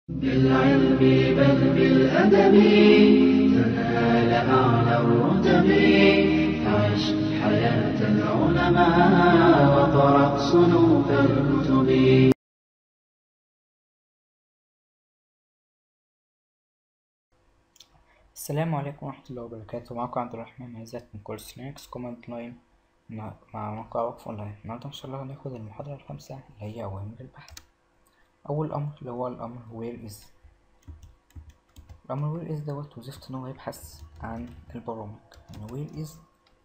بالعلم بل بالأدب تنال أعلى الرتب عش حياة العلماء وقرأ صنوف الكتب السلام عليكم ورحمة الله وبركاته معكم عبد الرحمن عزت من كورس لينكس كوماند لاين مع مع موقع وقف اونلاين النهاردة ان شاء الله هناخد المحاضرة الخامسة اللي هي أوامر البحث أول أمر اللي هو الأمر where is الأمر where is دوت وظيفته إن هو يبحث عن البرامج يعني where is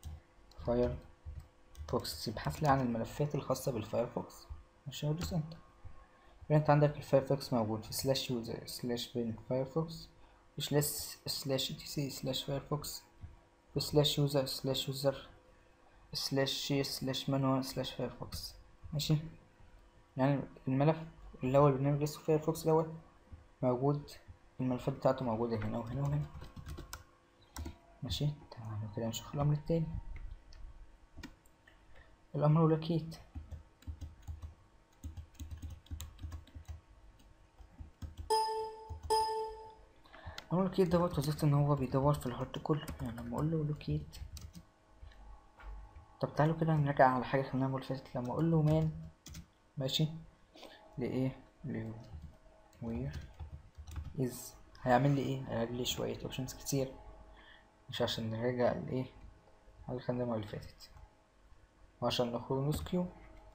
فايرفوكس يبحث لي عن الملفات الخاصة بالفايرفوكس ماشي هدوس انتر انت عندك الفايرفوكس موجود في سلاش يوزر سلاش بين فايرفوكس سلاش سلاش تي سي سلاش فايرفوكس سلاش يوزر سلاش يوزر سلاش شي سلاش مانوال سلاش فايرفوكس ماشي يعني الملف اللي هو البرنامج اسمه فايرفوكس دوت موجود الملفات بتاعته موجودة هنا وهنا وهنا ماشي تعالوا كده نشوف الأمر التاني الأمر لوكيت أقول لوكيت دوت وظيفته إن هو بيدور في الهارد كله يعني لما أقول له لوكيت طب تعالوا كده نرجع على حاجة خلينا المرة اللي فاتت لما أقول له مان ماشي لإيه ل وير إز هيعمل لي إيه هيعمل لي شوية أوبشنز كتير مش عشان نرجع لإيه على خلينا المرة اللي فاتت وعشان نخرج نسكيو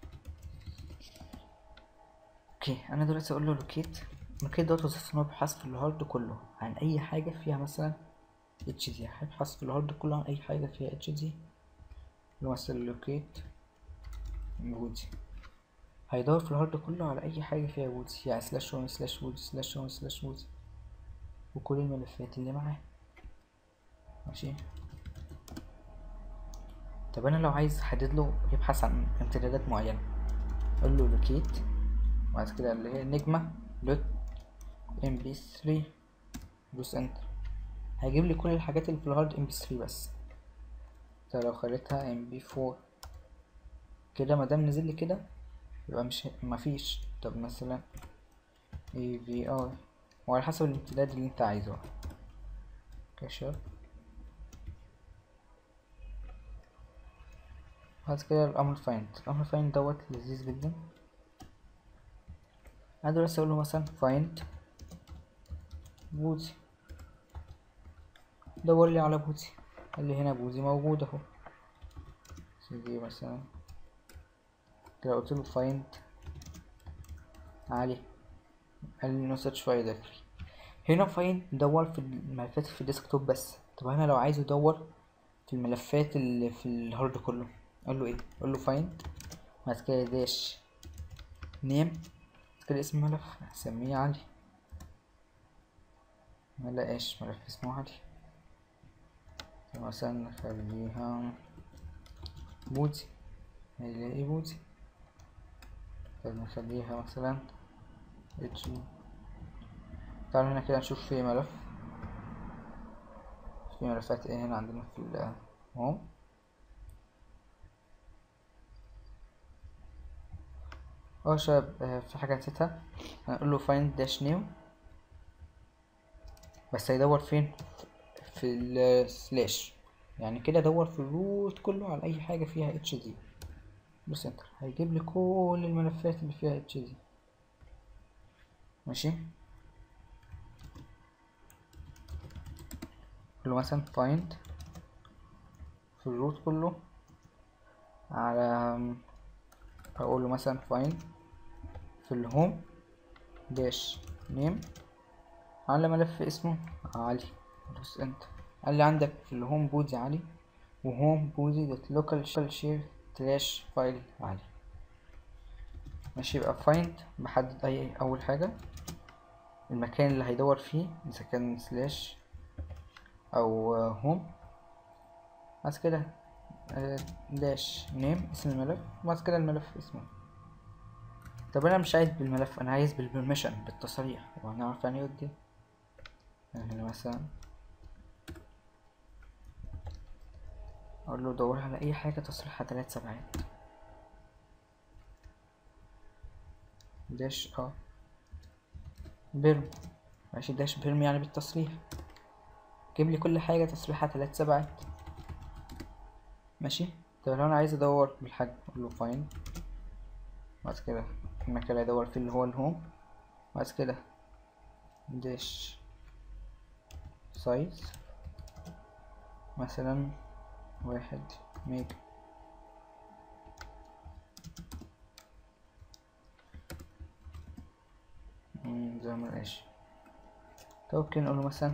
اوكي انا دلوقتي اقول له لوكيت لوكيت دوت وظيفته ان هو بيبحث في الهارد كله عن اي حاجه فيها مثلا اتش دي هيبحث في الهارد كله عن اي حاجه فيها اتش دي لو مثلا لوكيت بودي هيدور في الهارد كله على اي حاجه فيها بودي يعني سلاش هوم سلاش بودي سلاش هوم سلاش بودي وكل الملفات اللي معاه ماشي طب انا لو عايز احدد له يبحث عن امتدادات معينه اقول له لوكيت وبعد كده اللي هي نجمة دوت ام بي 3 دوس انتر هيجيب لي كل الحاجات اللي في الهارد ام بي 3 بس طب لو خليتها ام بي 4 كده مادام نزل لي كده يبقى مش مفيش طب مثلا اي في اي وعلى حسب الامتداد اللي انت عايزه كشف بعد كده الامر فايند الامر فايند دوت لذيذ جدا انا دلوقتي اقول له مثلا find بوزي دور لي على بوزي قال لي هنا بوزي موجود اهو سيدي مثلا كده قلت له find علي قال لي نو سيرش فايل داخلي هنا find دور في الملفات في الديسكتوب بس طب انا لو عايز ادور في الملفات اللي في الهارد كله اقول له ايه اقول له find بعد كده داش نيم كده اسم ملف هسميه علي ملقاش ملف اسمه علي مثلا نخليها بودي هيلاقي بودي طب نخليها مثلا اتش تعالوا هنا كده نشوف في ملف في ملفات ايه هنا عندنا في الهوم اه شباب في حاجة نسيتها هنقول له find dash new بس هيدور فين في السلاش يعني كده دور في الروت كله على اي حاجة فيها اتش دي بص انتر هيجيب لي كل الملفات اللي فيها اتش دي ماشي له مثلا find في الروت كله على هقول له مثلا find في الهوم داش نيم على ملف اسمه علي دوس انتر قال لي عندك في الهوم بودي علي وهوم بودي دوت لوكال شير تلاش فايل علي ماشي يبقى find بحدد اي اول حاجة المكان اللي هيدور فيه اذا كان سلاش او هوم بعد كده داش نيم اسم الملف وبعد كده الملف اسمه طب انا مش عايز بالملف انا عايز بالبرميشن بالتصريح وهنعرف يعني ايه دي هنا مثلا اقول له دور على اي حاجه تصريحها تلات سبعات داش اه بيرم ماشي داش بيرم يعني بالتصريح جيب لي كل حاجة تصريحها تلات سبعات ماشي طب لو انا عايز ادور بالحجم اقول له فاين بعد كده المكان اللي هيدور فيه اللي هو الهوم بعد كده داش سايز مثلا واحد ميجا مم، زي ما ماشي طب ممكن نقوله مثلا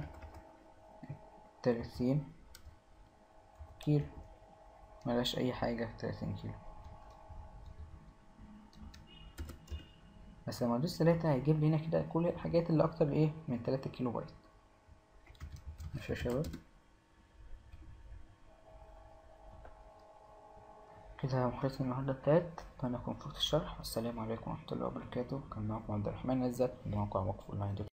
تلاتين كيلو ملاش اي حاجة تلاتين كيلو بس لما ادوس تلاتة هيجيب لي هنا كده كل الحاجات اللي اكتر ايه من تلاتة كيلو بايت ماشي يا شباب كده محاضرة النهاردة انتهت أتمنى أكون فقت الشرح والسلام عليكم ورحمة الله وبركاته كان معكم عبد الرحمن عزت من موقع وقف أونلاين دوت